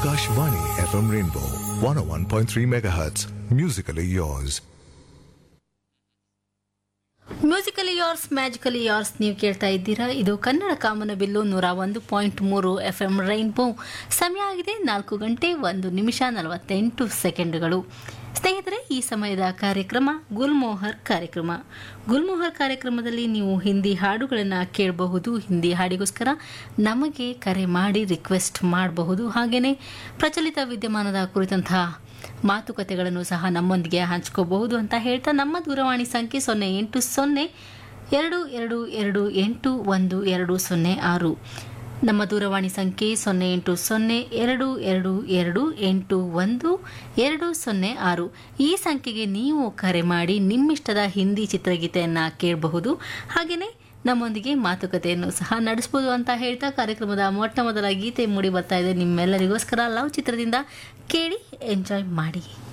Akashvani FM Rainbow 101.3 MHz. Musically yours. Musically yours magically yours ನೀವು ಕೇಳ್ತಾ ಇದ್ದೀರಾ ಇದು ಕನ್ನಡ ಕಾಮನಬಿಲ್ಲು ನೂರ ಒಂದು ಪಾಯಿಂಟ್ ಮೂರು ಎಫ್ ಎಂ ರೈನ್ಬೋ ಸಮಯ ಆಗಿದೆ ನಾಲ್ಕು ಗಂಟೆ ಒಂದು ನಿಮಿಷ ನಲವತ್ತೆಂಟು ಸೆಕೆಂಡುಗಳು ಸ್ನೇಹಿತರೆ ಈ ಸಮಯದ ಕಾರ್ಯಕ್ರಮ ಗುಲ್ಮೋಹರ್ ಕಾರ್ಯಕ್ರಮ ಗುಲ್ಮೋಹರ್ ಕಾರ್ಯಕ್ರಮದಲ್ಲಿ ನೀವು ಹಿಂದಿ ಹಾಡುಗಳನ್ನು ಕೇಳಬಹುದು ಹಿಂದಿ ಹಾಡಿಗೋಸ್ಕರ ನಮಗೆ ಕರೆ ಮಾಡಿ ರಿಕ್ವೆಸ್ಟ್ ಮಾಡಬಹುದು ಹಾಗೆಯೇ ಪ್ರಚಲಿತ ವಿದ್ಯಮಾನದ ಕುರಿತಂತಹ ಮಾತುಕತೆಗಳನ್ನು ಸಹ ನಮ್ಮೊಂದಿಗೆ ಹಂಚ್ಕೋಬಹುದು ಅಂತ ಹೇಳ್ತಾ ನಮ್ಮ ದೂರವಾಣಿ ಸಂಖ್ಯೆ ಸೊನ್ನೆ ಎಂಟು ಸೊನ್ನೆ ಎರಡು ಎರಡು ಎರಡು ಎಂಟು ಒಂದು ಎರಡು ಸೊನ್ನೆ ಆರು ನಮ್ಮ ದೂರವಾಣಿ ಸಂಖ್ಯೆ ಸೊನ್ನೆ ಎಂಟು ಸೊನ್ನೆ ಎರಡು ಎರಡು ಎರಡು ಎಂಟು ಒಂದು ಎರಡು ಸೊನ್ನೆ ಆರು ಈ ಸಂಖ್ಯೆಗೆ ನೀವು ಕರೆ ಮಾಡಿ ನಿಮ್ಮಿಷ್ಟದ ಹಿಂದಿ ಚಿತ್ರಗೀತೆಯನ್ನು ಕೇಳಬಹುದು ಹಾಗೆಯೇ ನಮ್ಮೊಂದಿಗೆ ಮಾತುಕತೆಯನ್ನು ಸಹ ನಡೆಸಬಹುದು ಅಂತ ಹೇಳ್ತಾ ಕಾರ್ಯಕ್ರಮದ ಮೊಟ್ಟ ಮೊದಲ ಗೀತೆ ಮೂಡಿ ಬರ್ತಾ ಇದೆ ನಿಮ್ಮೆಲ್ಲರಿಗೋಸ್ಕರ ಲವ್ ಚಿತ್ರದಿಂದ ಕೇಳಿ ಎಂಜಾಯ್ ಮಾಡಿ